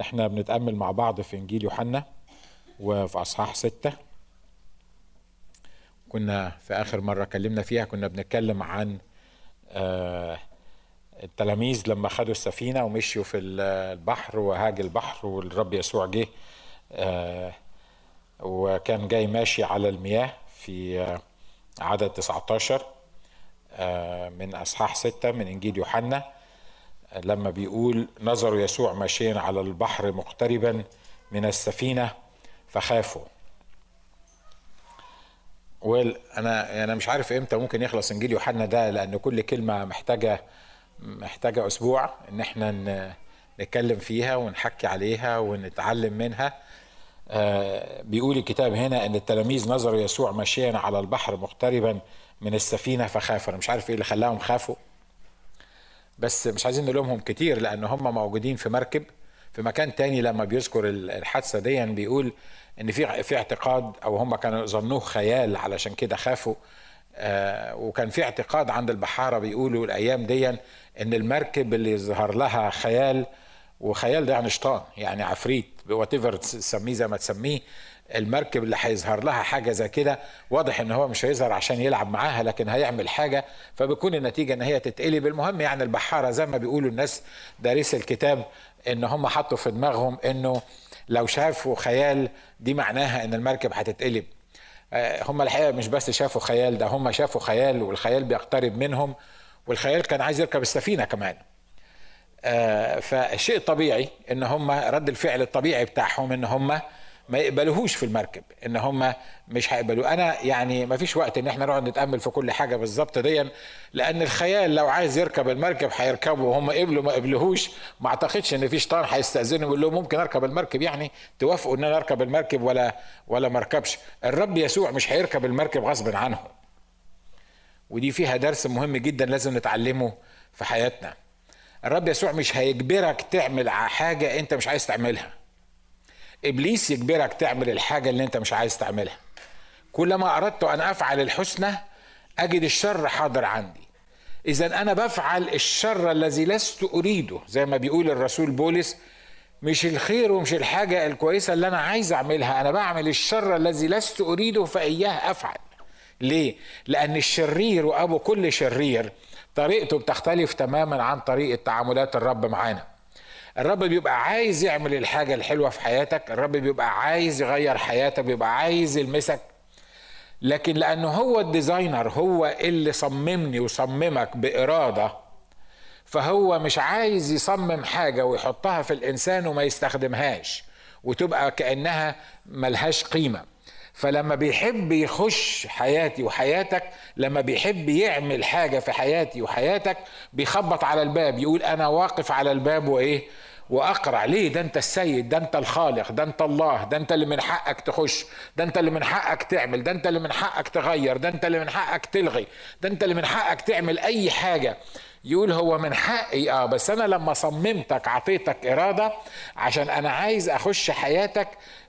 احنا بنتأمل مع بعض في انجيل يوحنا وفي اصحاح ستة كنا في اخر مرة كلمنا فيها كنا بنتكلم عن آه، التلاميذ لما خدوا السفينة ومشيوا في البحر وهاج البحر والرب يسوع جه آه، وكان جاي ماشي على المياه في آه، عدد 19 من اصحاح ستة من انجيل يوحنا لما بيقول نظروا يسوع ماشيا على البحر مقتربا من السفينة فخافوا وانا انا مش عارف امتى ممكن يخلص انجيل يوحنا ده لان كل كلمه محتاجه محتاجه اسبوع ان احنا نتكلم فيها ونحكي عليها ونتعلم منها آه بيقول الكتاب هنا ان التلاميذ نظروا يسوع ماشيا على البحر مقتربا من السفينه فخافوا انا مش عارف ايه اللي خلاهم خافوا بس مش عايزين نلومهم كتير لان هم موجودين في مركب في مكان تاني لما بيذكر الحادثه دي بيقول ان في في اعتقاد او هم كانوا ظنوه خيال علشان كده خافوا آه وكان في اعتقاد عند البحاره بيقولوا الايام دي ان المركب اللي يظهر لها خيال وخيال ده يعني شيطان يعني عفريت وات ايفر تسميه زي ما تسميه المركب اللي هيظهر لها حاجة زي كده واضح ان هو مش هيظهر عشان يلعب معاها لكن هيعمل حاجة فبيكون النتيجة ان هي تتقلب المهم يعني البحارة زي ما بيقولوا الناس دارس الكتاب ان هم حطوا في دماغهم انه لو شافوا خيال دي معناها ان المركب هتتقلب هم الحقيقة مش بس شافوا خيال ده هم شافوا خيال والخيال بيقترب منهم والخيال كان عايز يركب السفينة كمان فالشيء طبيعي ان هم رد الفعل الطبيعي بتاعهم ان هم ما يقبلوهوش في المركب ان هم مش هيقبلوا انا يعني ما فيش وقت ان احنا نقعد نتامل في كل حاجه بالظبط دي لان الخيال لو عايز يركب المركب هيركبه وهم قبلوا ما قبلوهوش ما اعتقدش ان في شيطان هيستاذنهم يقول لهم ممكن اركب المركب يعني توافقوا ان انا اركب المركب ولا ولا ما اركبش الرب يسوع مش هيركب المركب غصب عنه ودي فيها درس مهم جدا لازم نتعلمه في حياتنا الرب يسوع مش هيجبرك تعمل حاجه انت مش عايز تعملها ابليس يجبرك تعمل الحاجه اللي انت مش عايز تعملها كلما اردت ان افعل الحسنى اجد الشر حاضر عندي اذا انا بفعل الشر الذي لست اريده زي ما بيقول الرسول بولس مش الخير ومش الحاجه الكويسه اللي انا عايز اعملها انا بعمل الشر الذي لست اريده فاياه افعل ليه لان الشرير وابو كل شرير طريقته بتختلف تماما عن طريقه تعاملات الرب معانا الرب بيبقى عايز يعمل الحاجة الحلوة في حياتك الرب بيبقى عايز يغير حياتك بيبقى عايز يلمسك لكن لأنه هو الديزاينر هو اللي صممني وصممك بإرادة فهو مش عايز يصمم حاجة ويحطها في الإنسان وما يستخدمهاش وتبقى كأنها ملهاش قيمة فلما بيحب يخش حياتي وحياتك لما بيحب يعمل حاجه في حياتي وحياتك بيخبط على الباب يقول انا واقف على الباب وايه واقرع ليه ده انت السيد ده انت الخالق ده انت الله ده انت اللي من حقك تخش ده انت اللي من حقك تعمل ده انت اللي من حقك تغير ده انت اللي من حقك تلغي ده انت اللي من حقك تعمل اي حاجه يقول هو من حقي اه بس انا لما صممتك عطيتك اراده عشان انا عايز اخش حياتك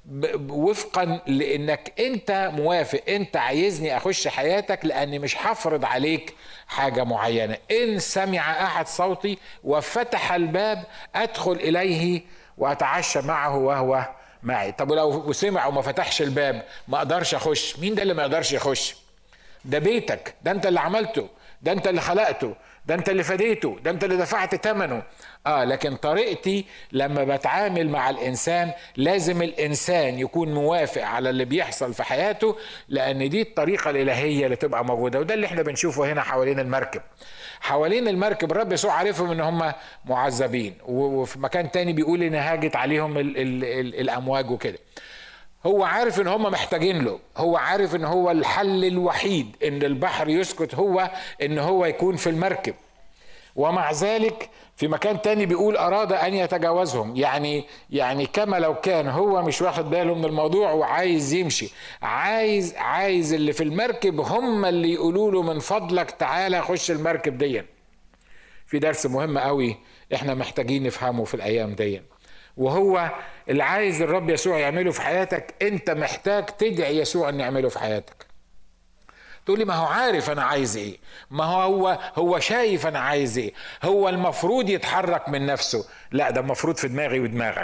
وفقا لانك انت موافق انت عايزني اخش حياتك لاني مش هفرض عليك حاجه معينه ان سمع احد صوتي وفتح الباب ادخل اليه واتعشى معه وهو معي طب ولو سمع وما فتحش الباب ما اقدرش اخش مين ده اللي ما يقدرش يخش ده بيتك ده انت اللي عملته ده انت اللي خلقته ده انت اللي فديته ده انت اللي دفعت ثمنه اه لكن طريقتي لما بتعامل مع الانسان لازم الانسان يكون موافق على اللي بيحصل في حياته لان دي الطريقه الالهيه اللي تبقى موجوده وده اللي احنا بنشوفه هنا حوالين المركب حوالين المركب الرب يسوع عارفهم ان هم معذبين وفي مكان تاني بيقول ان هاجت عليهم ال ال ال الامواج وكده هو عارف ان هم محتاجين له هو عارف ان هو الحل الوحيد ان البحر يسكت هو ان هو يكون في المركب ومع ذلك في مكان تاني بيقول اراد ان يتجاوزهم يعني يعني كما لو كان هو مش واخد باله من الموضوع وعايز يمشي عايز عايز اللي في المركب هم اللي يقولوا له من فضلك تعالى خش المركب دي في درس مهم قوي احنا محتاجين نفهمه في الايام دي وهو اللي عايز الرب يسوع يعمله في حياتك انت محتاج تدعي يسوع ان يعمله في حياتك تقول لي ما هو عارف انا عايز ايه ما هو هو هو شايف انا عايز ايه هو المفروض يتحرك من نفسه لا ده المفروض في دماغي ودماغك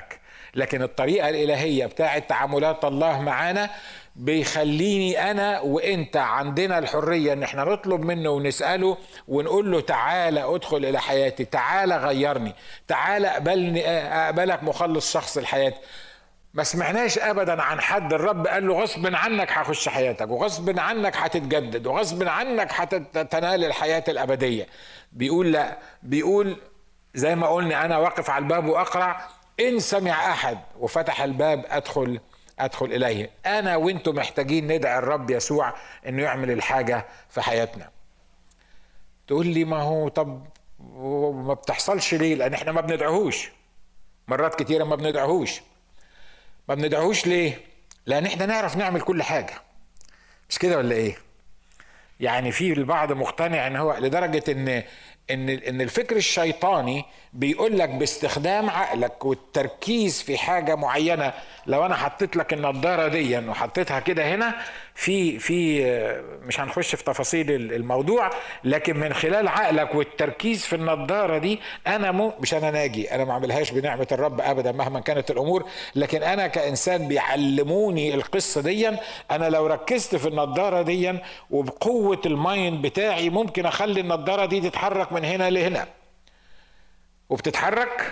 لكن الطريقة الإلهية بتاعة تعاملات الله معانا بيخليني أنا وإنت عندنا الحرية إن إحنا نطلب منه ونسأله ونقول له تعالى أدخل إلى حياتي تعالى غيرني تعالى أقبلني أقبلك مخلص شخص الحياة ما سمعناش ابدا عن حد الرب قال له غصب عنك هخش حياتك وغصب عنك هتتجدد وغصب عنك هتنال الحياه الابديه بيقول لا بيقول زي ما قلنا انا واقف على الباب واقرع ان سمع احد وفتح الباب ادخل ادخل اليه انا وانتم محتاجين ندعي الرب يسوع انه يعمل الحاجه في حياتنا تقول لي ما هو طب ما بتحصلش ليه لان احنا ما بندعوهوش مرات كتيره ما بندعوهوش ما بندعوهوش ليه لان احنا نعرف نعمل كل حاجه مش كده ولا ايه يعني في البعض مقتنع ان هو لدرجه ان ان ان الفكر الشيطاني بيقول لك باستخدام عقلك والتركيز في حاجه معينه لو انا حطيت لك النضاره دي وحطيتها كده هنا في في مش هنخش في تفاصيل الموضوع لكن من خلال عقلك والتركيز في النضاره دي انا مو مش انا ناجي انا ما اعملهاش بنعمه الرب ابدا مهما كانت الامور لكن انا كانسان بيعلموني القصه دي انا لو ركزت في النضاره دي وبقوه المايند بتاعي ممكن اخلي النضاره دي تتحرك من هنا لهنا وبتتحرك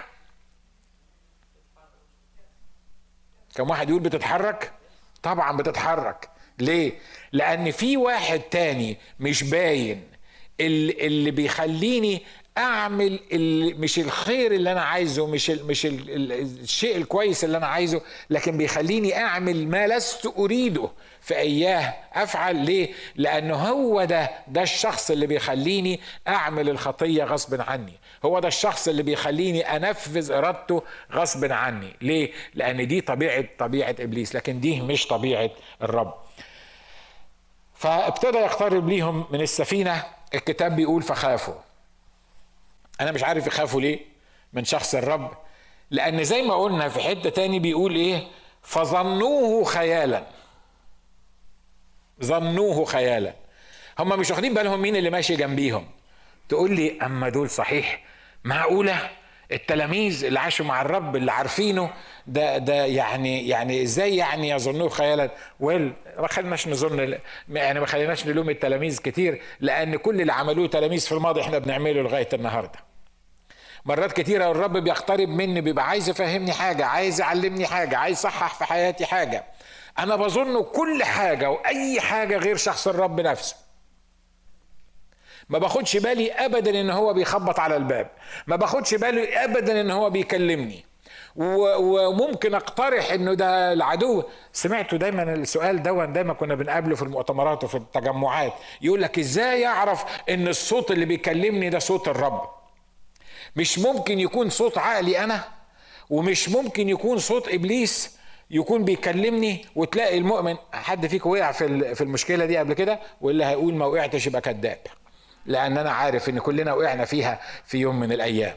كم واحد يقول بتتحرك طبعا بتتحرك ليه لان في واحد تاني مش باين اللي, اللي بيخليني اعمل اللي مش الخير اللي انا عايزه مش ال مش ال الشيء الكويس اللي انا عايزه لكن بيخليني اعمل ما لست اريده في اياه افعل ليه لانه هو ده ده الشخص اللي بيخليني اعمل الخطيه غصب عني هو ده الشخص اللي بيخليني انفذ ارادته غصب عني ليه لان دي طبيعه طبيعه ابليس لكن دي مش طبيعه الرب فابتدى يقترب ليهم من السفينه الكتاب بيقول فخافوا انا مش عارف يخافوا ليه من شخص الرب لان زي ما قلنا في حته تاني بيقول ايه فظنوه خيالا ظنوه خيالا هم مش واخدين بالهم مين اللي ماشي جنبيهم تقول لي اما دول صحيح معقوله التلاميذ اللي عاشوا مع الرب اللي عارفينه ده ده يعني يعني ازاي يعني يظنوه خيالا ويل ما خليناش نظن يعني ما خليناش نلوم التلاميذ كتير لان كل اللي عملوه تلاميذ في الماضي احنا بنعمله لغايه النهارده مرات كتيرة الرب بيقترب مني بيبقى عايز يفهمني حاجة عايز يعلمني حاجة عايز يصحح في حياتي حاجة أنا بظن كل حاجة وأي حاجة غير شخص الرب نفسه ما باخدش بالي ابدا ان هو بيخبط على الباب ما باخدش بالي ابدا ان هو بيكلمني وممكن اقترح انه ده العدو سمعته دايما السؤال ده دايما كنا بنقابله في المؤتمرات وفي التجمعات يقول لك ازاي يعرف ان الصوت اللي بيكلمني ده صوت الرب مش ممكن يكون صوت عقلي انا ومش ممكن يكون صوت ابليس يكون بيكلمني وتلاقي المؤمن حد فيكم وقع في في المشكله دي قبل كده واللي هيقول ما وقعتش يبقى كذاب لان انا عارف ان كلنا وقعنا فيها في يوم من الايام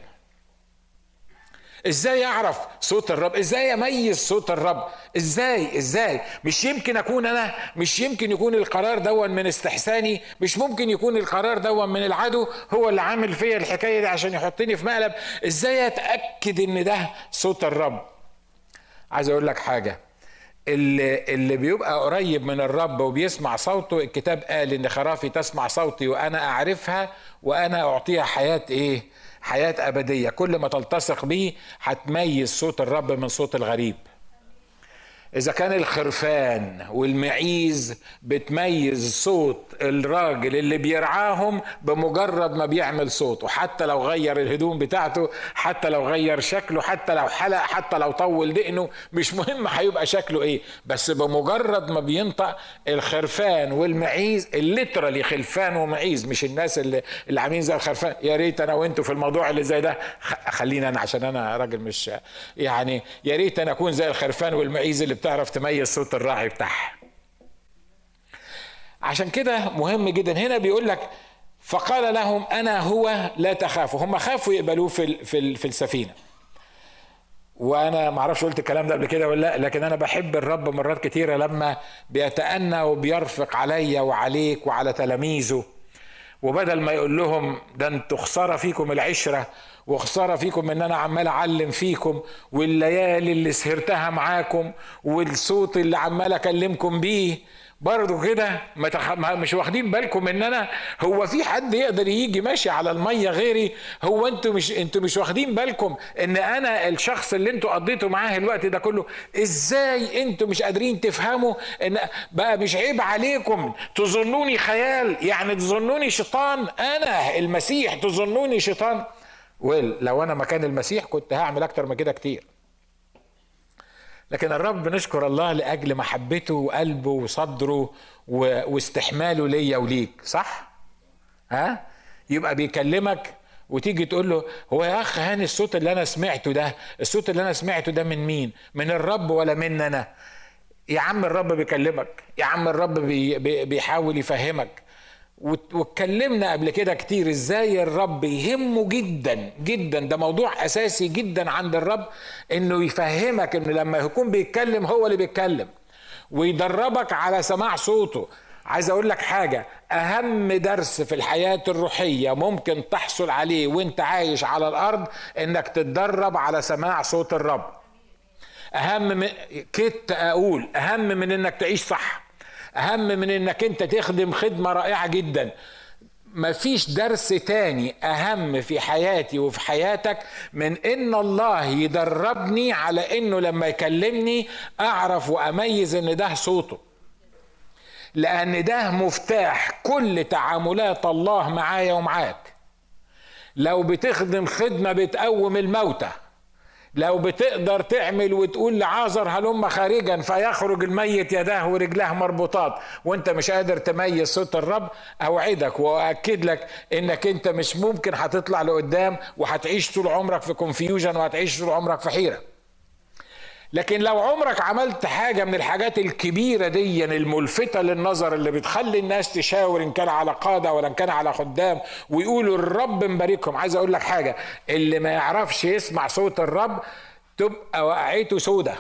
ازاي اعرف صوت الرب ازاي اميز صوت الرب ازاي ازاي مش يمكن اكون انا مش يمكن يكون القرار دون من استحساني مش ممكن يكون القرار دون من العدو هو اللي عامل فيا الحكايه دي عشان يحطني في مقلب ازاي اتاكد ان ده صوت الرب عايز اقول لك حاجه اللي, اللي بيبقى قريب من الرب وبيسمع صوته الكتاب قال ان خرافي تسمع صوتي وانا اعرفها وانا اعطيها حياه ايه حياه ابديه كل ما تلتصق بيه هتميز صوت الرب من صوت الغريب إذا كان الخرفان والمعيز بتميز صوت الراجل اللي بيرعاهم بمجرد ما بيعمل صوته حتى لو غير الهدوم بتاعته حتى لو غير شكله حتى لو حلق حتى لو طول دقنه مش مهم هيبقى شكله ايه بس بمجرد ما بينطق الخرفان والمعيز الليترالي خلفان ومعيز مش الناس اللي, اللي عاملين زي الخرفان يا ريت انا وانتوا في الموضوع اللي زي ده خلينا انا عشان انا راجل مش يعني يا ريت انا اكون زي الخرفان والمعيز اللي بتعرف تميز صوت الراعي بتاعها عشان كده مهم جدا هنا بيقول لك فقال لهم انا هو لا تخافوا هم خافوا يقبلوه في في في السفينه وانا ما اعرفش قلت الكلام ده قبل كده ولا لا لكن انا بحب الرب مرات كتيره لما بيتأنى وبيرفق عليا وعليك وعلى تلاميذه وبدل ما يقول لهم ده انتوا خساره فيكم العشره وخساره فيكم ان انا عمال اعلم فيكم والليالي اللي سهرتها معاكم والصوت اللي عمال اكلمكم بيه برضه كده ما تخ... مش واخدين بالكم ان انا هو في حد يقدر يجي ماشي على الميه غيري هو انتوا مش انتوا مش واخدين بالكم ان انا الشخص اللي انتوا قضيتوا معاه الوقت ده كله ازاي انتوا مش قادرين تفهموا ان بقى مش عيب عليكم تظنوني خيال يعني تظنوني شيطان انا المسيح تظنوني شيطان ويل لو انا مكان المسيح كنت هعمل اكتر من كده كتير لكن الرب نشكر الله لاجل محبته وقلبه وصدره واستحماله ليا وليك صح ها يبقى بيكلمك وتيجي تقول له هو يا اخ هاني الصوت اللي انا سمعته ده الصوت اللي انا سمعته ده من مين من الرب ولا من انا يا عم الرب بيكلمك يا عم الرب بي بيحاول يفهمك واتكلمنا قبل كده كتير ازاي الرب يهمه جدا جدا ده موضوع اساسي جدا عند الرب انه يفهمك انه لما يكون بيتكلم هو اللي بيتكلم ويدربك على سماع صوته عايز اقول لك حاجة اهم درس في الحياة الروحية ممكن تحصل عليه وانت عايش على الارض انك تتدرب على سماع صوت الرب اهم من كنت اقول اهم من انك تعيش صح اهم من انك انت تخدم خدمة رائعة جدا مفيش درس تاني اهم في حياتي وفي حياتك من ان الله يدربني على انه لما يكلمني اعرف واميز ان ده صوته لان ده مفتاح كل تعاملات الله معايا ومعاك لو بتخدم خدمة بتقوم الموتى لو بتقدر تعمل وتقول لعازر هلم خارجا فيخرج الميت يداه ورجلاه مربوطات وانت مش قادر تميز صوت الرب اوعدك واكد لك انك انت مش ممكن هتطلع لقدام وهتعيش طول عمرك في كونفيوجن وهتعيش طول عمرك في حيره لكن لو عمرك عملت حاجة من الحاجات الكبيرة دي الملفتة للنظر اللي بتخلي الناس تشاور إن كان على قادة ولا إن كان على خدام ويقولوا الرب مباركهم عايز أقول لك حاجة اللي ما يعرفش يسمع صوت الرب تبقى وقعته سودة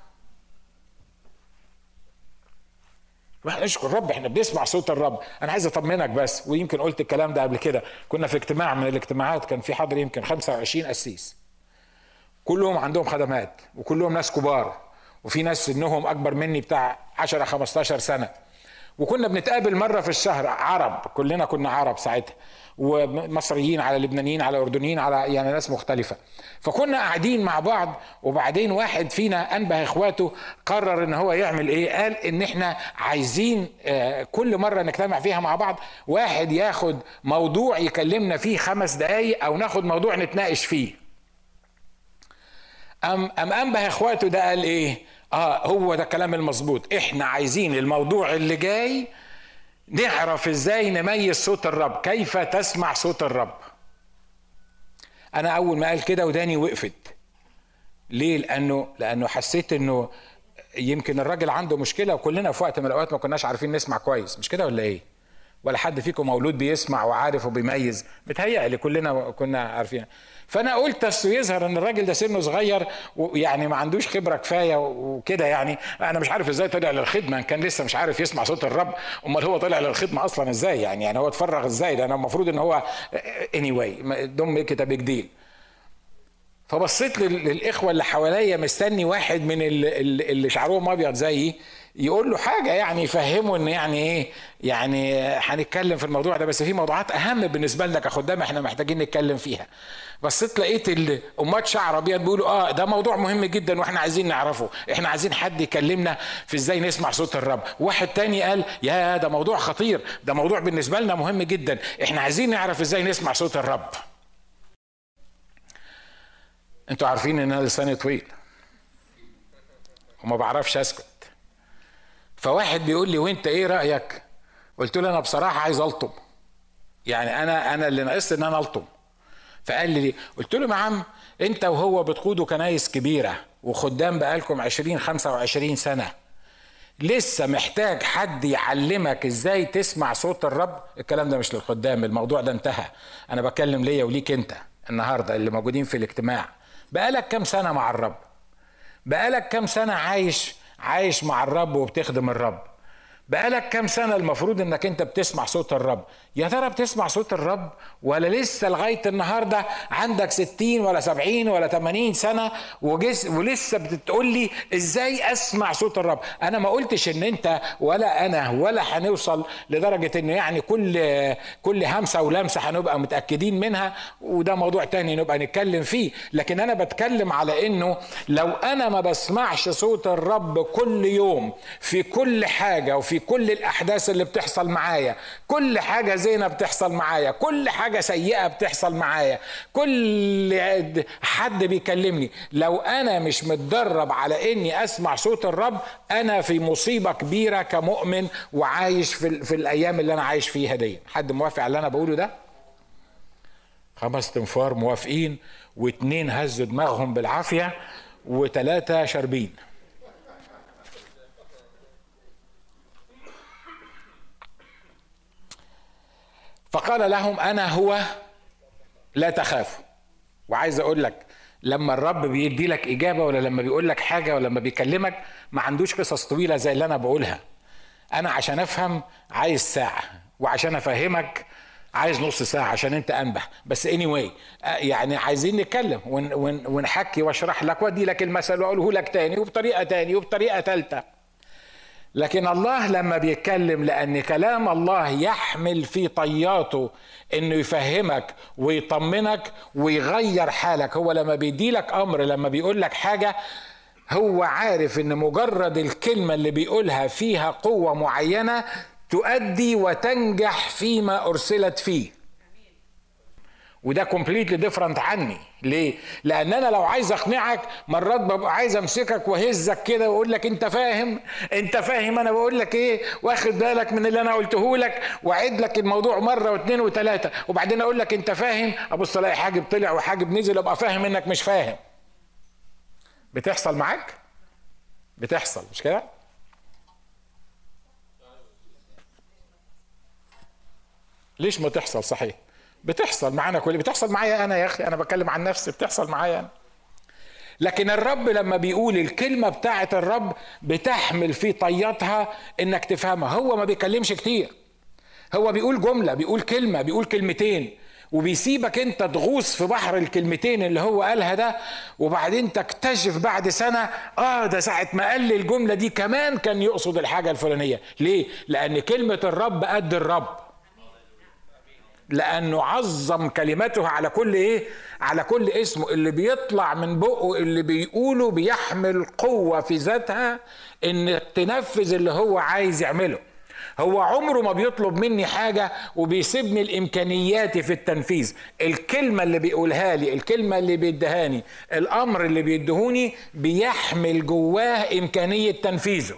واحنا نشكر الرب احنا بنسمع صوت الرب انا عايز اطمنك بس ويمكن قلت الكلام ده قبل كده كنا في اجتماع من الاجتماعات كان في حاضر يمكن 25 قسيس كلهم عندهم خدمات وكلهم ناس كبار وفي ناس سنهم اكبر مني بتاع 10 15 سنه وكنا بنتقابل مره في الشهر عرب كلنا كنا عرب ساعتها ومصريين على لبنانيين على اردنيين على يعني ناس مختلفه فكنا قاعدين مع بعض وبعدين واحد فينا انبه اخواته قرر ان هو يعمل ايه قال ان احنا عايزين كل مره نجتمع فيها مع بعض واحد ياخد موضوع يكلمنا فيه خمس دقايق او ناخد موضوع نتناقش فيه أم أم أنبه إخواته ده قال إيه؟ آه هو ده الكلام المظبوط، إحنا عايزين الموضوع اللي جاي نعرف إزاي نميز صوت الرب، كيف تسمع صوت الرب. أنا أول ما قال كده وداني وقفت. ليه؟ لأنه لأنه حسيت إنه يمكن الراجل عنده مشكلة وكلنا في وقت من الأوقات ما كناش عارفين نسمع كويس، مش كده ولا إيه؟ ولا حد فيكم مولود بيسمع وعارف وبيميز متهيألي كلنا كنا عارفين فانا قلت بس يظهر ان الراجل ده سنه صغير ويعني ما عندوش خبره كفايه وكده يعني انا مش عارف ازاي طلع للخدمه كان لسه مش عارف يسمع صوت الرب امال هو طلع للخدمه اصلا ازاي يعني يعني هو اتفرغ ازاي ده انا المفروض ان هو اني واي دون ميك ات بيج ديل فبصيت للاخوه اللي حواليا مستني واحد من اللي شعرهم ابيض زيي يقول له حاجة يعني يفهمه ان يعني ايه يعني هنتكلم في الموضوع ده بس في موضوعات اهم بالنسبة لنا كخدام احنا محتاجين نتكلم فيها بصيت لقيت امات شعر ابيض بيقولوا اه ده موضوع مهم جدا واحنا عايزين نعرفه احنا عايزين حد يكلمنا في ازاي نسمع صوت الرب واحد تاني قال يا ده موضوع خطير ده موضوع بالنسبة لنا مهم جدا احنا عايزين نعرف ازاي نسمع صوت الرب انتوا عارفين ان انا لساني طويل وما بعرفش اسكت فواحد بيقول لي وانت ايه رايك قلت له انا بصراحه عايز الطم يعني انا انا اللي ناقص ان انا الطم فقال لي ليه قلت له يا عم انت وهو بتقودوا كنايس كبيره وخدام بقالكم 20 25 سنه لسه محتاج حد يعلمك ازاي تسمع صوت الرب الكلام ده مش للخدام الموضوع ده انتهى انا بكلم ليا وليك انت النهارده اللي موجودين في الاجتماع بقالك كام سنه مع الرب بقالك كام سنه عايش عايش مع الرب وبتخدم الرب بقالك كام سنة المفروض انك انت بتسمع صوت الرب يا ترى بتسمع صوت الرب ولا لسه لغاية النهاردة عندك ستين ولا سبعين ولا تمانين سنة وجس ولسه بتقول لي ازاي اسمع صوت الرب انا ما قلتش ان انت ولا انا ولا هنوصل لدرجة ان يعني كل كل همسة ولمسة هنبقى متأكدين منها وده موضوع تاني نبقى نتكلم فيه لكن انا بتكلم على انه لو انا ما بسمعش صوت الرب كل يوم في كل حاجة وفي كل الاحداث اللي بتحصل معايا كل حاجه زينه بتحصل معايا كل حاجه سيئه بتحصل معايا كل حد بيكلمني لو انا مش متدرب على اني اسمع صوت الرب انا في مصيبه كبيره كمؤمن وعايش في, في الايام اللي انا عايش فيها دي حد موافق على اللي انا بقوله ده خمس تنفار موافقين واتنين هزوا دماغهم بالعافيه وثلاثه شاربين فقال لهم انا هو لا تخافوا وعايز اقول لك لما الرب بيدي لك اجابه ولا لما بيقول لك حاجه ولا لما بيكلمك ما عندوش قصص طويله زي اللي انا بقولها انا عشان افهم عايز ساعه وعشان افهمك عايز نص ساعة عشان انت انبه بس اني anyway يعني عايزين نتكلم ون ون ونحكي واشرح لك وادي لك المثل واقوله لك تاني وبطريقة تاني وبطريقة تالتة لكن الله لما بيتكلم لان كلام الله يحمل في طياته انه يفهمك ويطمنك ويغير حالك هو لما بيديلك امر لما بيقول لك حاجه هو عارف ان مجرد الكلمه اللي بيقولها فيها قوه معينه تؤدي وتنجح فيما ارسلت فيه وده كومبليتلي ديفرنت عني ليه لان انا لو عايز اقنعك مرات ببقى عايز امسكك واهزك كده واقول لك انت فاهم انت فاهم انا بقول لك ايه واخد بالك من اللي انا قلته لك واعد لك الموضوع مره واثنين وثلاثه وبعدين اقول لك انت فاهم ابص الاقي حاجب طلع وحاجب نزل ابقى فاهم انك مش فاهم بتحصل معاك بتحصل مش كده ليش ما تحصل صحيح بتحصل معانا كل بتحصل معايا انا يا اخي انا بتكلم عن نفسي بتحصل معايا انا لكن الرب لما بيقول الكلمه بتاعه الرب بتحمل في طياتها انك تفهمها هو ما بيكلمش كتير هو بيقول جمله بيقول كلمه بيقول كلمتين وبيسيبك انت تغوص في بحر الكلمتين اللي هو قالها ده وبعدين تكتشف بعد سنه اه ده ساعه ما قال لي الجمله دي كمان كان يقصد الحاجه الفلانيه ليه لان كلمه الرب قد الرب لانه عظم كلمته على كل ايه على كل اسمه اللي بيطلع من بقه اللي بيقوله بيحمل قوه في ذاتها ان تنفذ اللي هو عايز يعمله هو عمره ما بيطلب مني حاجة وبيسيبني الإمكانيات في التنفيذ الكلمة اللي بيقولها لي الكلمة اللي بيدهاني الأمر اللي بيدهوني بيحمل جواه إمكانية تنفيذه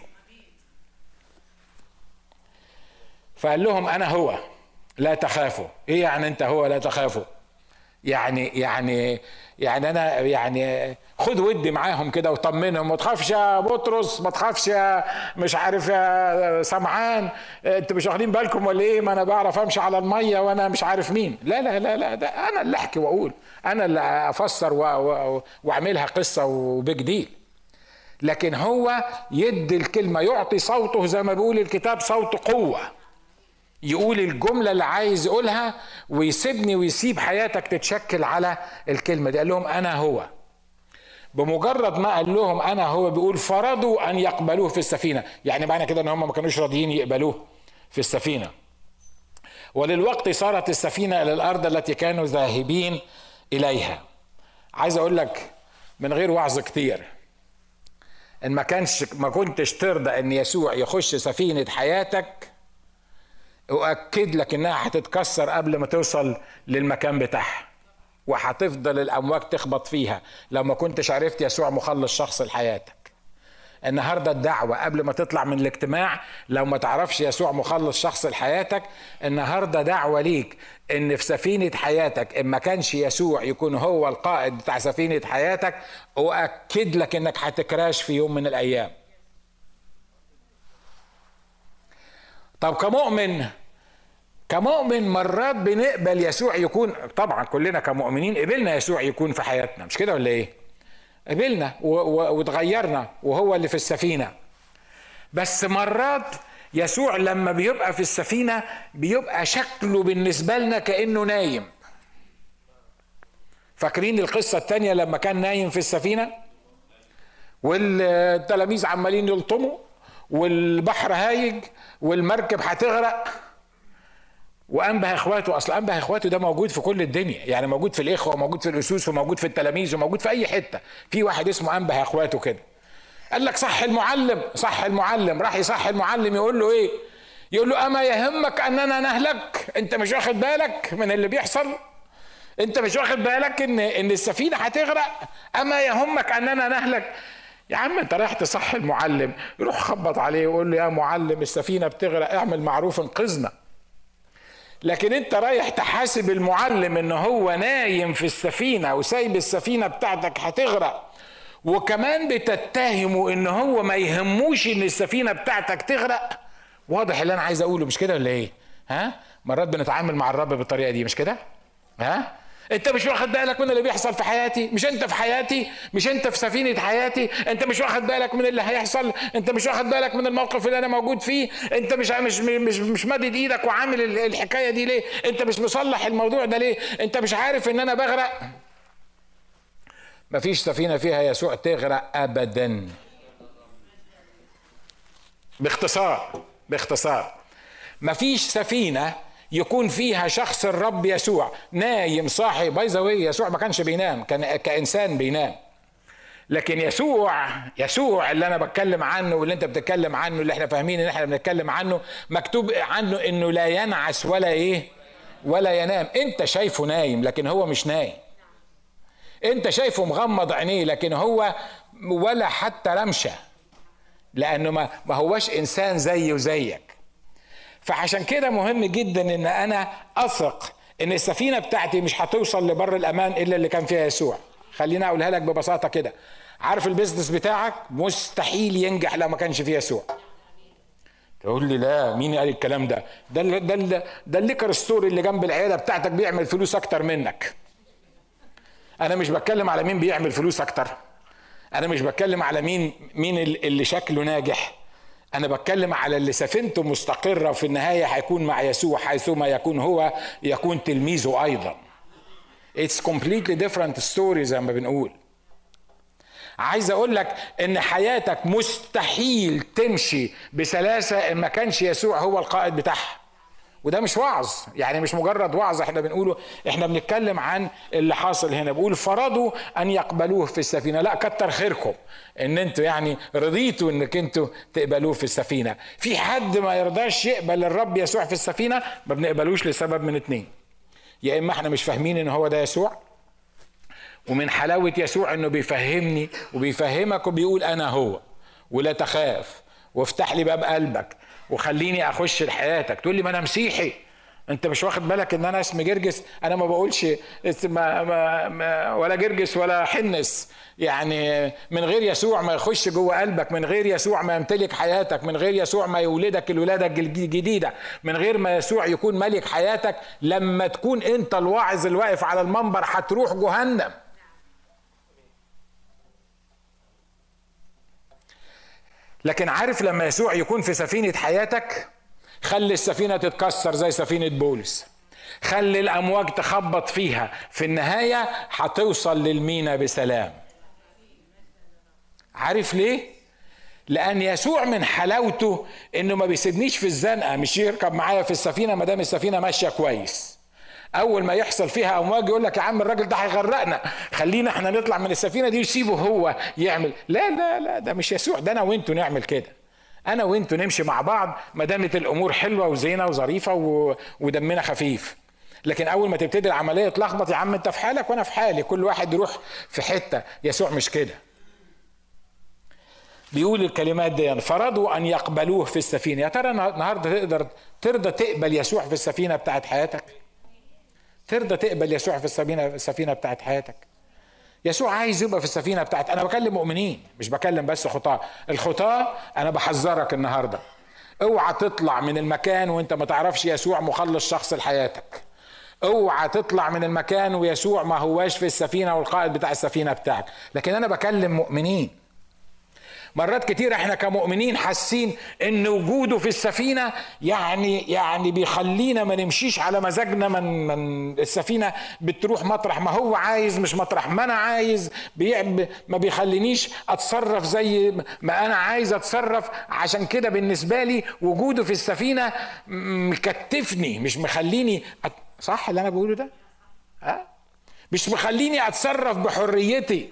فقال لهم أنا هو لا تخافوا ايه يعني انت هو لا تخافوا يعني يعني يعني انا يعني خد ودي معاهم كده وطمنهم ما تخافش يا بطرس ما تخافش يا مش عارف يا سمعان انتوا مش واخدين بالكم ولا ايه ما انا بعرف امشي على الميه وانا مش عارف مين لا لا لا لا ده انا اللي احكي واقول انا اللي افسر واعملها قصه وبيج ديل لكن هو يدي الكلمه يعطي صوته زي ما بيقول الكتاب صوت قوه يقول الجمله اللي عايز يقولها ويسيبني ويسيب حياتك تتشكل على الكلمه دي قال لهم انا هو بمجرد ما قال لهم انا هو بيقول فرضوا ان يقبلوه في السفينه يعني معنى كده ان هم ما كانوش راضيين يقبلوه في السفينه وللوقت صارت السفينه الى الارض التي كانوا ذاهبين اليها عايز اقول لك من غير وعظ كتير ان ما كانش ما كنتش ترضى ان يسوع يخش سفينه حياتك اؤكد لك انها هتتكسر قبل ما توصل للمكان بتاعها وهتفضل الامواج تخبط فيها لو ما كنتش عرفت يسوع مخلص شخص لحياتك النهارده الدعوة قبل ما تطلع من الاجتماع لو ما تعرفش يسوع مخلص شخص لحياتك النهارده دعوة ليك ان في سفينة حياتك ان ما كانش يسوع يكون هو القائد بتاع سفينة حياتك اؤكد لك انك هتكراش في يوم من الايام طب كمؤمن كمؤمن مرات بنقبل يسوع يكون طبعا كلنا كمؤمنين قبلنا يسوع يكون في حياتنا مش كده ولا ايه قبلنا وتغيرنا وهو اللي في السفينه بس مرات يسوع لما بيبقى في السفينة بيبقى شكله بالنسبة لنا كأنه نايم فاكرين القصة التانية لما كان نايم في السفينة والتلاميذ عمالين يلطموا والبحر هايج والمركب هتغرق وانبه اخواته اصل انبه اخواته ده موجود في كل الدنيا يعني موجود في الاخوه وموجود في الاسوس وموجود في التلاميذ وموجود في اي حته في واحد اسمه انبه اخواته كده قال لك صح المعلم صح المعلم راح يصح المعلم يقول له ايه يقول له اما يهمك اننا نهلك انت مش واخد بالك من اللي بيحصل انت مش واخد بالك ان ان السفينه هتغرق اما يهمك اننا نهلك يا عم انت رايح تصح المعلم يروح خبط عليه ويقول له يا معلم السفينه بتغرق اعمل معروف انقذنا لكن انت رايح تحاسب المعلم ان هو نايم في السفينه وسايب السفينه بتاعتك هتغرق وكمان بتتهمه ان هو ما يهموش ان السفينه بتاعتك تغرق واضح اللي انا عايز اقوله مش كده ولا ايه ها مرات بنتعامل مع الرب بالطريقه دي مش كده ها انت مش واخد بالك من اللي بيحصل في حياتي مش انت في حياتي مش انت في سفينه حياتي انت مش واخد بالك من اللي هيحصل انت مش واخد بالك من الموقف اللي انا موجود فيه انت مش مش مش مش مادد ايدك وعامل الحكايه دي ليه انت مش مصلح الموضوع ده ليه انت مش عارف ان انا بغرق مفيش سفينه فيها يسوع تغرق ابدا باختصار باختصار مفيش سفينه يكون فيها شخص الرب يسوع نايم صاحي باي ذا يسوع ما كانش بينام كان كانسان بينام لكن يسوع يسوع اللي انا بتكلم عنه واللي انت بتتكلم عنه اللي احنا فاهمين ان احنا بنتكلم عنه مكتوب عنه انه لا ينعس ولا ايه ولا ينام انت شايفه نايم لكن هو مش نايم انت شايفه مغمض عينيه لكن هو ولا حتى رمشه لانه ما ما هوش انسان زيه وزيك فعشان كده مهم جدا ان انا اثق ان السفينه بتاعتي مش هتوصل لبر الامان الا اللي كان فيها يسوع خليني اقولها لك ببساطه كده عارف البيزنس بتاعك مستحيل ينجح لو ما كانش فيه يسوع تقول لي لا مين قال الكلام ده ده ده ده الليكر ستوري اللي جنب العياده بتاعتك بيعمل فلوس اكتر منك انا مش بتكلم على مين بيعمل فلوس اكتر انا مش بتكلم على مين مين اللي شكله ناجح انا بتكلم على اللي سفينته مستقره في النهايه هيكون مع يسوع حيثما يكون هو يكون تلميذه ايضا It's completely different story زي ما بنقول عايز اقول لك ان حياتك مستحيل تمشي بسلاسه ان ما كانش يسوع هو القائد بتاعها وده مش وعظ يعني مش مجرد وعظ احنا بنقوله احنا بنتكلم عن اللي حاصل هنا بقول فرضوا ان يقبلوه في السفينه لا كتر خيركم ان انتوا يعني رضيتوا انك انتوا تقبلوه في السفينه في حد ما يرضاش يقبل الرب يسوع في السفينه ما بنقبلوش لسبب من اتنين يا اما احنا مش فاهمين ان هو ده يسوع ومن حلاوه يسوع انه بيفهمني وبيفهمك وبيقول انا هو ولا تخاف وافتح لي باب قلبك وخليني اخش لحياتك تقول لي ما انا مسيحي انت مش واخد بالك ان انا اسمي جرجس انا ما بقولش ما ما ما ولا جرجس ولا حنس يعني من غير يسوع ما يخش جوه قلبك من غير يسوع ما يمتلك حياتك من غير يسوع ما يولدك الولاده الجديده من غير ما يسوع يكون ملك حياتك لما تكون انت الواعظ الواقف على المنبر هتروح جهنم لكن عارف لما يسوع يكون في سفينة حياتك خلي السفينة تتكسر زي سفينة بولس خلي الأمواج تخبط فيها في النهاية هتوصل للمينا بسلام عارف ليه؟ لأن يسوع من حلاوته إنه ما بيسيبنيش في الزنقة مش يركب معايا في السفينة ما دام السفينة ماشية كويس اول ما يحصل فيها امواج يقول لك يا عم الراجل ده هيغرقنا خلينا احنا نطلع من السفينه دي وسيبه هو يعمل لا لا لا ده مش يسوع ده انا وانتوا نعمل كده انا وانتوا نمشي مع بعض ما دامت الامور حلوه وزينه وظريفه و... ودمنا خفيف لكن اول ما تبتدي العمليه تلخبط يا عم انت في حالك وانا في حالي كل واحد يروح في حته يسوع مش كده بيقول الكلمات دي فرضوا ان يقبلوه في السفينه يا ترى النهارده تقدر ترضى تقبل يسوع في السفينه بتاعت حياتك ترضى تقبل يسوع في السفينه السفينه بتاعت حياتك يسوع عايز يبقى في السفينه بتاعت انا بكلم مؤمنين مش بكلم بس خطاه الخطاه انا بحذرك النهارده اوعى تطلع من المكان وانت ما تعرفش يسوع مخلص شخص لحياتك اوعى تطلع من المكان ويسوع ما هواش في السفينه والقائد بتاع السفينه بتاعك لكن انا بكلم مؤمنين مرات كتير احنا كمؤمنين حاسين ان وجوده في السفينه يعني يعني بيخلينا ما نمشيش على مزاجنا من من السفينه بتروح مطرح ما هو عايز مش مطرح ما انا عايز بيعب ما بيخلينيش اتصرف زي ما انا عايز اتصرف عشان كده بالنسبه لي وجوده في السفينه مكتفني مش مخليني أت... صح اللي انا بقوله ده؟ ها؟ مش مخليني اتصرف بحريتي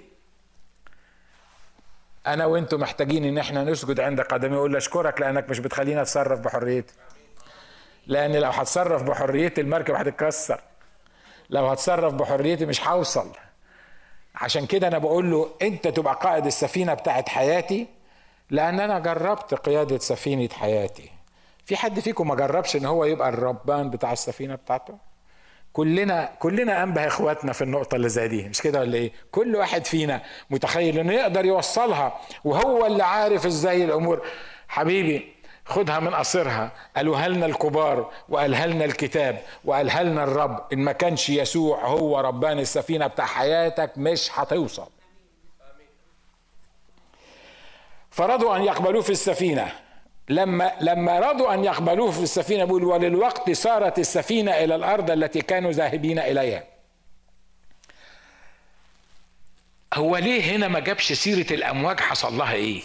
انا وانتم محتاجين ان احنا نسجد عند قدمي اقول اشكرك لانك مش بتخليني اتصرف بحريتي لان لو هتصرف بحريتي المركب هتتكسر لو هتصرف بحريتي مش هوصل عشان كده انا بقول له انت تبقى قائد السفينه بتاعت حياتي لان انا جربت قياده سفينه حياتي في حد فيكم ما جربش ان هو يبقى الربان بتاع السفينه بتاعته كلنا كلنا انبه اخواتنا في النقطه اللي زي دي مش كده ولا ايه كل واحد فينا متخيل انه يقدر يوصلها وهو اللي عارف ازاي الامور حبيبي خدها من قصرها قالوها لنا الكبار وقالها لنا الكتاب وقالها لنا الرب ان ما كانش يسوع هو ربان السفينه بتاع حياتك مش هتوصل فرضوا ان يقبلوه في السفينه لما لما رضوا ان يقبلوه في السفينه بيقول وللوقت صارت السفينه الى الارض التي كانوا ذاهبين اليها هو ليه هنا ما جابش سيره الامواج حصل لها ايه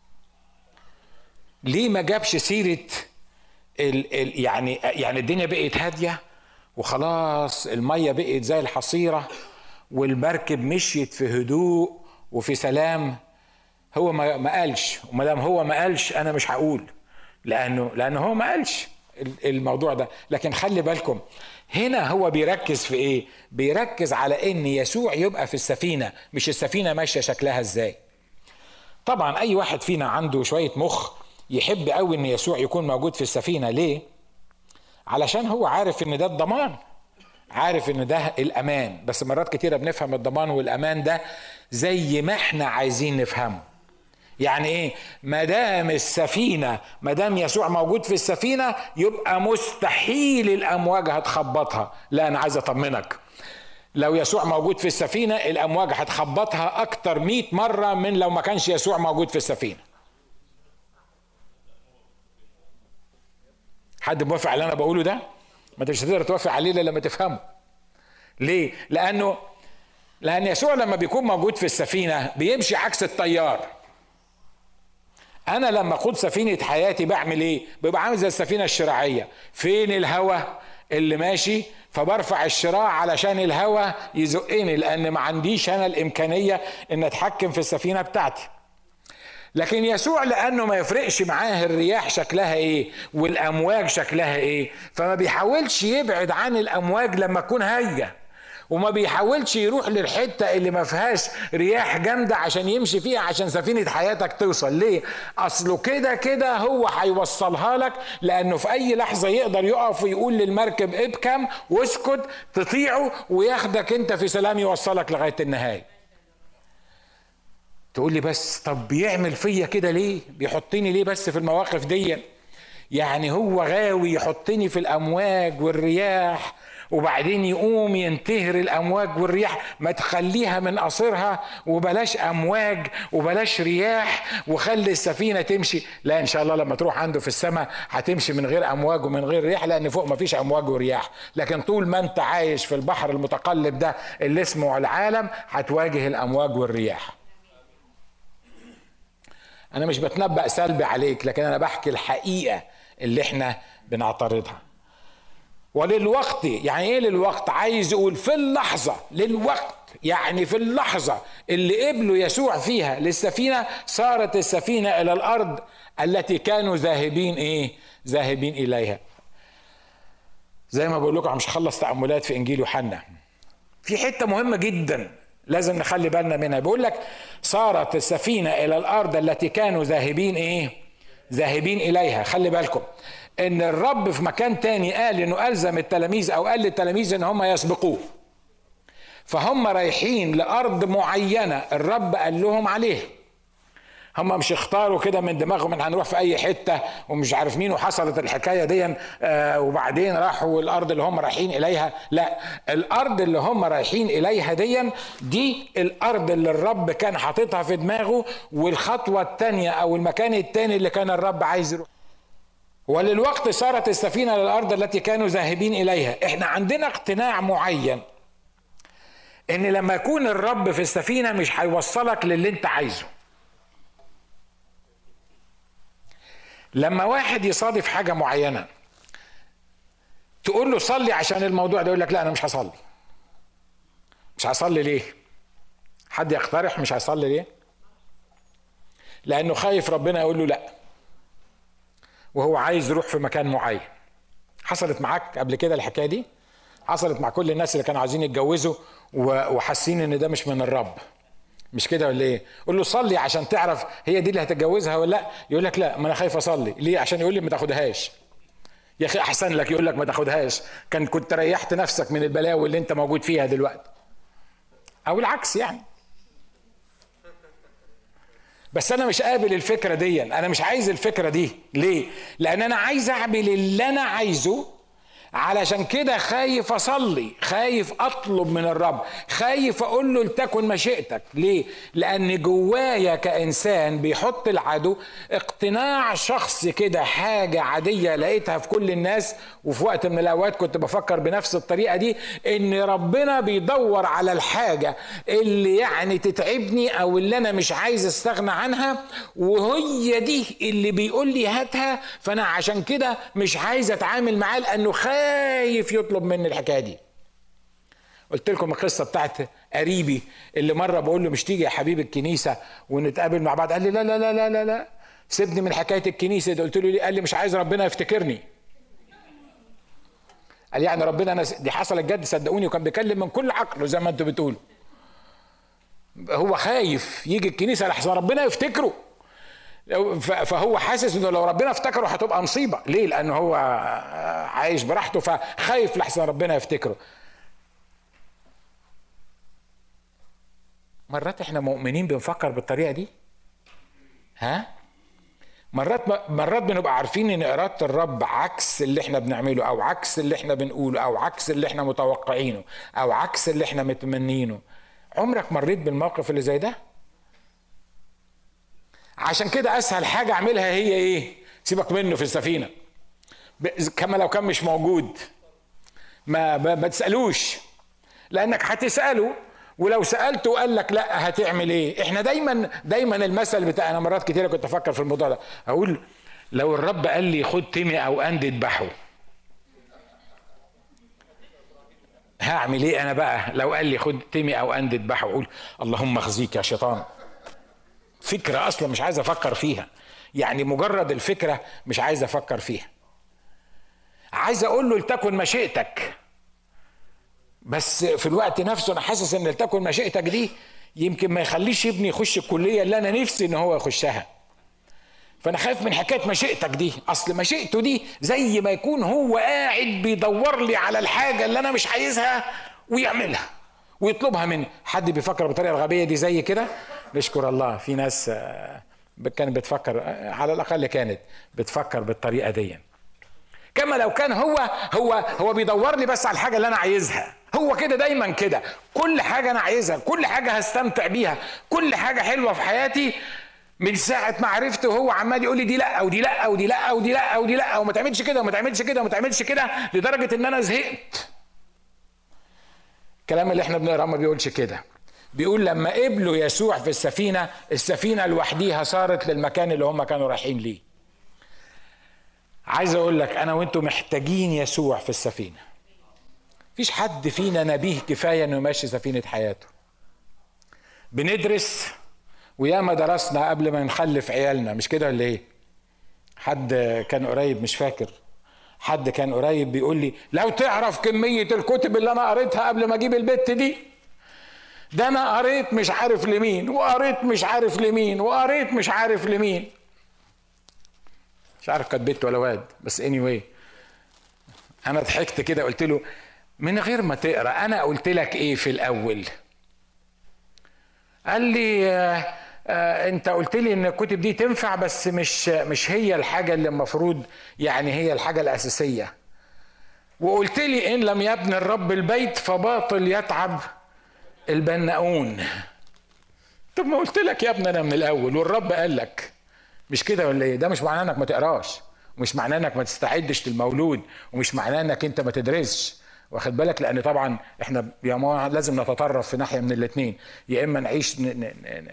ليه ما جابش سيره ال ال يعني يعني الدنيا بقت هاديه وخلاص الميه بقت زي الحصيره والمركب مشيت في هدوء وفي سلام هو ما ما قالش وما دام هو ما قالش انا مش هقول لانه لانه هو ما قالش الموضوع ده لكن خلي بالكم هنا هو بيركز في ايه بيركز على ان يسوع يبقى في السفينه مش السفينه ماشيه شكلها ازاي طبعا اي واحد فينا عنده شويه مخ يحب قوي ان يسوع يكون موجود في السفينه ليه علشان هو عارف ان ده الضمان عارف ان ده الامان بس مرات كتيره بنفهم الضمان والامان ده زي ما احنا عايزين نفهمه يعني ايه ما دام السفينه ما دام يسوع موجود في السفينه يبقى مستحيل الامواج هتخبطها لا انا عايز اطمنك لو يسوع موجود في السفينه الامواج هتخبطها اكتر 100 مره من لو ما كانش يسوع موجود في السفينه حد موافق على اللي انا بقوله ده ما انت مش هتقدر توافق عليه الا لما تفهمه ليه لانه لان يسوع لما بيكون موجود في السفينه بيمشي عكس التيار انا لما اقود سفينه حياتي بعمل ايه بيبقى عامل زي السفينه الشراعيه فين الهواء اللي ماشي فبرفع الشراع علشان الهواء يزقني لان ما عنديش انا الامكانيه ان اتحكم في السفينه بتاعتي لكن يسوع لانه ما يفرقش معاه الرياح شكلها ايه والامواج شكلها ايه فما بيحاولش يبعد عن الامواج لما تكون هايجه وما بيحاولش يروح للحته اللي ما فيهاش رياح جامده عشان يمشي فيها عشان سفينه حياتك توصل ليه اصله كده كده هو هيوصلها لك لانه في اي لحظه يقدر يقف ويقول للمركب ابكم واسكت تطيعه وياخدك انت في سلام يوصلك لغايه النهايه تقول لي بس طب بيعمل فيا كده ليه بيحطني ليه بس في المواقف دي يعني هو غاوي يحطني في الامواج والرياح وبعدين يقوم ينتهر الامواج والرياح ما تخليها من قصرها وبلاش امواج وبلاش رياح وخلي السفينه تمشي لا ان شاء الله لما تروح عنده في السماء هتمشي من غير امواج ومن غير رياح لان فوق ما فيش امواج ورياح لكن طول ما انت عايش في البحر المتقلب ده اللي اسمه العالم هتواجه الامواج والرياح انا مش بتنبأ سلبي عليك لكن انا بحكي الحقيقه اللي احنا بنعترضها وللوقت يعني ايه للوقت عايز يقول في اللحظة للوقت يعني في اللحظة اللي قبلوا يسوع فيها للسفينة صارت السفينة إلى الأرض التي كانوا ذاهبين إيه ذاهبين إليها زي ما بقول لكم مش هخلص تأملات في إنجيل يوحنا في حتة مهمة جدا لازم نخلي بالنا منها بيقول لك صارت السفينة إلى الأرض التي كانوا ذاهبين إيه ذاهبين إليها خلي بالكم ان الرب في مكان تاني قال انه الزم التلاميذ او قال للتلاميذ ان هم يسبقوه فهم رايحين لارض معينه الرب قال لهم عليها هم مش اختاروا كده من دماغهم ان هنروح في اي حته ومش عارف مين وحصلت الحكايه دي آه وبعدين راحوا الارض اللي هم رايحين اليها لا الارض اللي هم رايحين اليها دي دي الارض اللي الرب كان حاططها في دماغه والخطوه الثانيه او المكان الثاني اللي كان الرب عايز يروح وللوقت صارت السفينه للارض التي كانوا ذاهبين اليها احنا عندنا اقتناع معين ان لما يكون الرب في السفينه مش هيوصلك للي انت عايزه لما واحد يصادف حاجة معينة تقول له صلي عشان الموضوع ده يقول لك لا أنا مش هصلي مش هصلي ليه؟ حد يقترح مش هيصلي ليه؟ لأنه خايف ربنا يقول له لا وهو عايز يروح في مكان معين حصلت معاك قبل كده الحكاية دي؟ حصلت مع كل الناس اللي كانوا عايزين يتجوزوا وحاسين ان ده مش من الرب مش كده ولا ايه؟ قول له صلي عشان تعرف هي دي اللي هتتجوزها ولا لا؟ يقول لك لا ما انا خايف اصلي، ليه؟ عشان يقول لي ما تاخدهاش. يا اخي احسن لك يقول لك ما تاخدهاش، كان كنت ريحت نفسك من البلاوي اللي انت موجود فيها دلوقتي. او العكس يعني. بس انا مش قابل الفكره دي انا مش عايز الفكره دي ليه لان انا عايز اعمل اللي انا عايزه علشان كده خايف اصلي خايف اطلب من الرب خايف اقول له لتكن مشيئتك ليه لان جوايا كانسان بيحط العدو اقتناع شخصي كده حاجه عاديه لقيتها في كل الناس وفي وقت من الاوقات كنت بفكر بنفس الطريقه دي ان ربنا بيدور على الحاجه اللي يعني تتعبني او اللي انا مش عايز استغنى عنها وهي دي اللي بيقول لي هاتها فانا عشان كده مش عايز اتعامل معاه لانه خايف خايف يطلب مني الحكايه دي قلت لكم القصه بتاعت قريبي اللي مره بقول له مش تيجي يا حبيبي الكنيسه ونتقابل مع بعض قال لي لا لا لا لا لا, لا. سيبني من حكايه الكنيسه دي قلت له ليه قال لي مش عايز ربنا يفتكرني قال يعني ربنا أنا دي حصلت جد صدقوني وكان بيكلم من كل عقله زي ما انتوا بتقولوا هو خايف يجي الكنيسه لحسن ربنا يفتكره فهو حاسس انه لو ربنا افتكره هتبقى مصيبه ليه لانه هو عايش براحته فخايف لحسن ربنا يفتكره مرات احنا مؤمنين بنفكر بالطريقه دي ها مرات مرات بنبقى عارفين ان اراده الرب عكس اللي احنا بنعمله او عكس اللي احنا بنقوله او عكس اللي احنا متوقعينه او عكس اللي احنا متمنينه عمرك مريت بالموقف اللي زي ده عشان كده اسهل حاجه اعملها هي ايه سيبك منه في السفينه كما لو كان مش موجود ما ما تسالوش لانك هتساله ولو سالته وقال لك لا هتعمل ايه احنا دايما دايما المثل بتاع انا مرات كتيره كنت افكر في الموضوع ده اقول لو الرب قال لي خد تمي او اند اذبحه هعمل ايه انا بقى لو قال لي خد تمي او اند اذبحه اقول اللهم اخزيك يا شيطان فكرة أصلا مش عايز أفكر فيها يعني مجرد الفكرة مش عايز أفكر فيها عايز أقول له لتكن مشيئتك بس في الوقت نفسه أنا حاسس إن لتكن مشيئتك دي يمكن ما يخليش ابني يخش الكلية اللي أنا نفسي إن هو يخشها فأنا خايف من حكاية مشيئتك دي أصل مشيئته دي زي ما يكون هو قاعد بيدور لي على الحاجة اللي أنا مش عايزها ويعملها ويطلبها مني حد بيفكر بالطريقة الغبية دي زي كده نشكر الله في ناس كانت بتفكر على الاقل كانت بتفكر بالطريقه دي كما لو كان هو هو هو بيدور لي بس على الحاجه اللي انا عايزها هو كده دايما كده كل حاجه انا عايزها كل حاجه هستمتع بيها كل حاجه حلوه في حياتي من ساعة ما عرفت وهو عمال يقول لي دي لا ودي لا ودي لا ودي لا ودي لا وما تعملش كده وما تعملش كده وما تعملش كده لدرجة ان انا زهقت. الكلام اللي احنا بنقراه ما بيقولش كده. بيقول لما قبلوا يسوع في السفينة السفينة لوحديها صارت للمكان اللي هم كانوا رايحين ليه عايز اقول لك انا وانتم محتاجين يسوع في السفينة فيش حد فينا نبيه كفاية انه يمشي سفينة حياته بندرس وياما درسنا قبل ما نخلف عيالنا مش كده ولا ايه حد كان قريب مش فاكر حد كان قريب بيقول لي لو تعرف كمية الكتب اللي انا قريتها قبل ما اجيب البت دي ده انا قريت مش عارف لمين وقريت مش عارف لمين وقريت مش عارف لمين مش عارف كانت بنت ولا واد بس اني anyway. انا ضحكت كده قلت له من غير ما تقرا انا قلت لك ايه في الاول قال لي آه انت قلت لي ان الكتب دي تنفع بس مش مش هي الحاجه اللي المفروض يعني هي الحاجه الاساسيه وقلت لي ان لم يبني الرب البيت فباطل يتعب البناؤون طب ما قلت لك يا ابني انا من الاول والرب قال لك مش كده ولا ايه ده مش معناه انك ما تقراش ومش معناه انك ما تستعدش للمولود ومش معناه انك انت ما تدرسش واخد بالك لان طبعا احنا يا ما لازم نتطرف في ناحيه من الاثنين يا اما نعيش ن... ن... ن...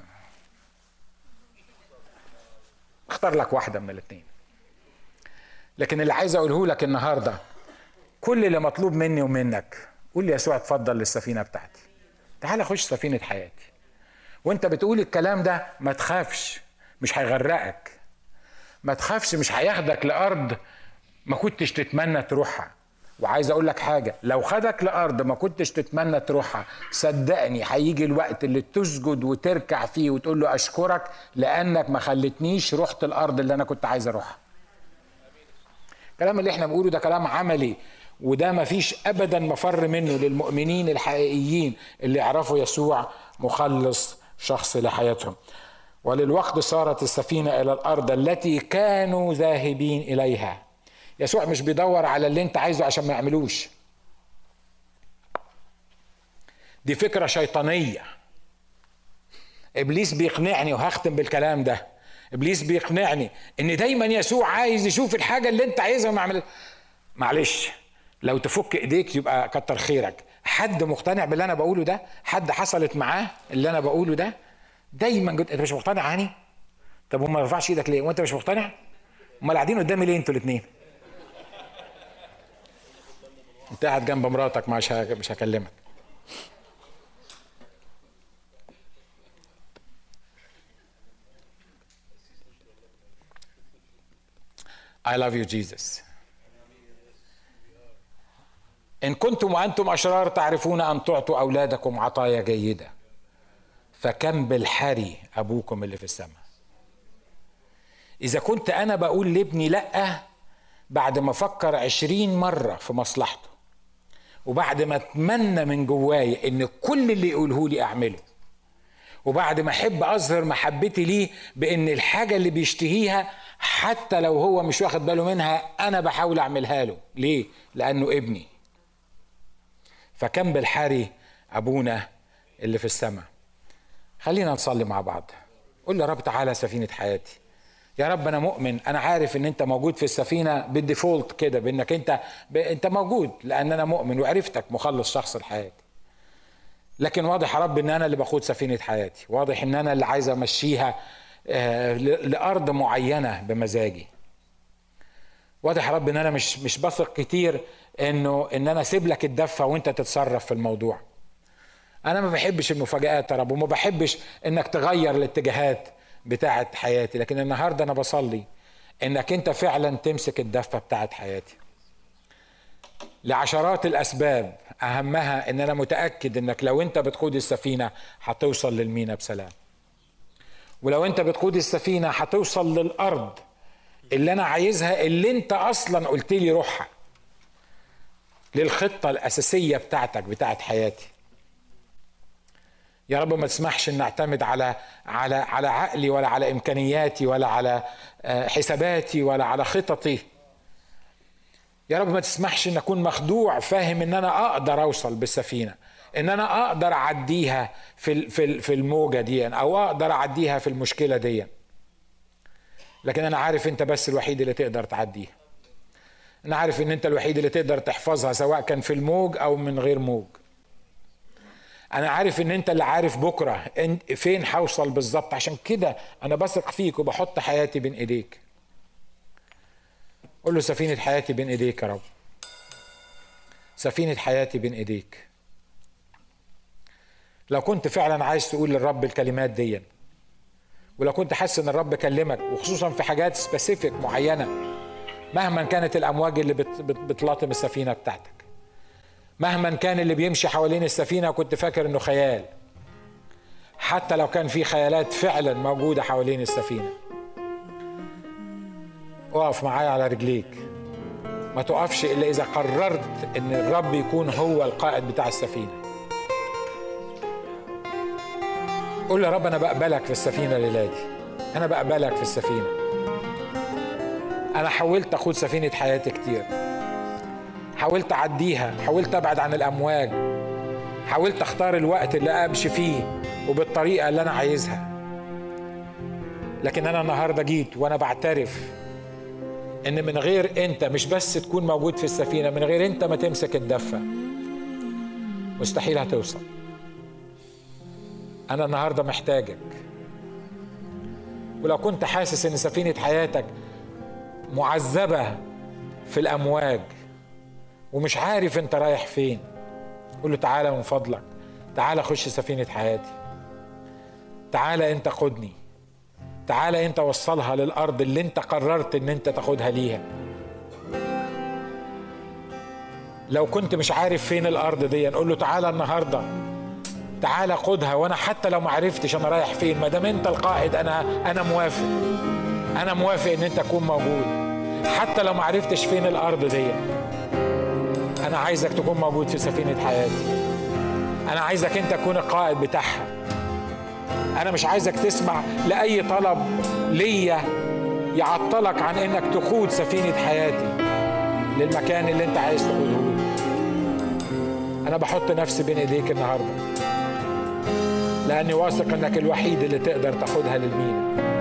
اختار لك واحده من الاثنين لكن اللي عايز اقوله لك النهارده كل اللي مطلوب مني ومنك قول لي يسوع اتفضل للسفينه بتاعتي تعال خش سفينه حياتي وانت بتقول الكلام ده ما تخافش مش هيغرقك ما تخافش مش هياخدك لارض ما كنتش تتمنى تروحها وعايز اقول لك حاجه لو خدك لارض ما كنتش تتمنى تروحها صدقني هيجي الوقت اللي تسجد وتركع فيه وتقول له اشكرك لانك ما خلتنيش رحت الارض اللي انا كنت عايز اروحها الكلام اللي احنا بنقوله ده كلام عملي وده ما فيش ابدا مفر منه للمؤمنين الحقيقيين اللي يعرفوا يسوع مخلص شخص لحياتهم وللوقت صارت السفينه الى الارض التي كانوا ذاهبين اليها يسوع مش بيدور على اللي انت عايزه عشان ما يعملوش دي فكره شيطانيه ابليس بيقنعني وهختم بالكلام ده ابليس بيقنعني ان دايما يسوع عايز يشوف الحاجه اللي انت عايزها وما يعمل معلش لو تفك ايديك يبقى كتر خيرك حد مقتنع باللي انا بقوله ده حد حصلت معاه اللي انا بقوله ده دايما جد... انت مش مقتنع هاني طب وما رفعش ايدك ليه وانت مش مقتنع امال قاعدين قدامي ليه انتوا الاثنين انت قاعد جنب مراتك مش مش هكلمك I love you Jesus إن كنتم وأنتم أشرار تعرفون أن تعطوا أولادكم عطايا جيدة فكم بالحري أبوكم اللي في السماء إذا كنت أنا بقول لابني لأ بعد ما أفكر عشرين مرة في مصلحته وبعد ما أتمنى من جواي إن كل اللي يقوله لي أعمله وبعد ما أحب أظهر محبتي ليه بإن الحاجة اللي بيشتهيها حتى لو هو مش واخد باله منها أنا بحاول أعملها له ليه؟ لأنه ابني فكم بالحري أبونا اللي في السماء خلينا نصلي مع بعض قول يا رب تعالى سفينة حياتي يا رب انا مؤمن انا عارف ان انت موجود في السفينه بالديفولت كده بانك انت ب... انت موجود لان انا مؤمن وعرفتك مخلص شخص لحياتي لكن واضح يا رب ان انا اللي بقود سفينه حياتي واضح ان انا اللي عايز امشيها آه لارض معينه بمزاجي واضح يا رب ان انا مش مش بثق كتير انه ان انا اسيب لك الدفه وانت تتصرف في الموضوع انا ما بحبش المفاجآت يا رب وما بحبش انك تغير الاتجاهات بتاعه حياتي لكن النهارده انا بصلي انك انت فعلا تمسك الدفه بتاعه حياتي لعشرات الاسباب اهمها ان انا متاكد انك لو انت بتقود السفينه هتوصل للمينا بسلام ولو انت بتقود السفينه هتوصل للارض اللي انا عايزها اللي انت اصلا قلت لي روحها للخطه الاساسيه بتاعتك بتاعت حياتي يا رب ما تسمحش ان اعتمد على على على عقلي ولا على امكانياتي ولا على حساباتي ولا على خططي يا رب ما تسمحش ان اكون مخدوع فاهم ان انا اقدر اوصل بالسفينه ان انا اقدر اعديها في في في الموجه دي او اقدر اعديها في المشكله دي لكن انا عارف انت بس الوحيد اللي تقدر تعديها انا عارف ان انت الوحيد اللي تقدر تحفظها سواء كان في الموج او من غير موج انا عارف ان انت اللي عارف بكره فين هوصل بالظبط عشان كده انا بثق فيك وبحط حياتي بين ايديك قول له سفينه حياتي بين ايديك يا رب سفينه حياتي بين ايديك لو كنت فعلا عايز تقول للرب الكلمات دي ولو كنت حاسس ان الرب كلمك وخصوصا في حاجات سبيسيفيك معينه مهما كانت الامواج اللي بت بت بتلاطم السفينه بتاعتك مهما كان اللي بيمشي حوالين السفينه كنت فاكر انه خيال حتى لو كان في خيالات فعلا موجوده حوالين السفينه اقف معايا على رجليك ما تقفش الا اذا قررت ان الرب يكون هو القائد بتاع السفينه قول يا رب انا بقبلك في السفينه الليله دي انا بقبلك في السفينه انا حاولت اخد سفينه حياتي كتير حاولت اعديها حاولت ابعد عن الامواج حاولت اختار الوقت اللي امشي فيه وبالطريقه اللي انا عايزها لكن انا النهارده جيت وانا بعترف ان من غير انت مش بس تكون موجود في السفينه من غير انت ما تمسك الدفه مستحيل هتوصل انا النهارده محتاجك ولو كنت حاسس ان سفينه حياتك معذبه في الامواج ومش عارف انت رايح فين قول له تعالى من فضلك تعالى خش سفينه حياتي تعالى انت خدني تعالى انت وصلها للارض اللي انت قررت ان انت تاخدها ليها لو كنت مش عارف فين الارض دي نقول له تعالى النهارده تعالى خدها وانا حتى لو ما عرفتش انا رايح فين ما دام انت القائد انا انا موافق انا موافق ان انت تكون موجود حتى لو ما عرفتش فين الارض دي انا عايزك تكون موجود في سفينه حياتي انا عايزك انت تكون القائد بتاعها انا مش عايزك تسمع لاي طلب ليا يعطلك عن انك تقود سفينه حياتي للمكان اللي انت عايز تقوده له انا بحط نفسي بين ايديك النهارده لاني واثق انك الوحيد اللي تقدر تاخدها للمينا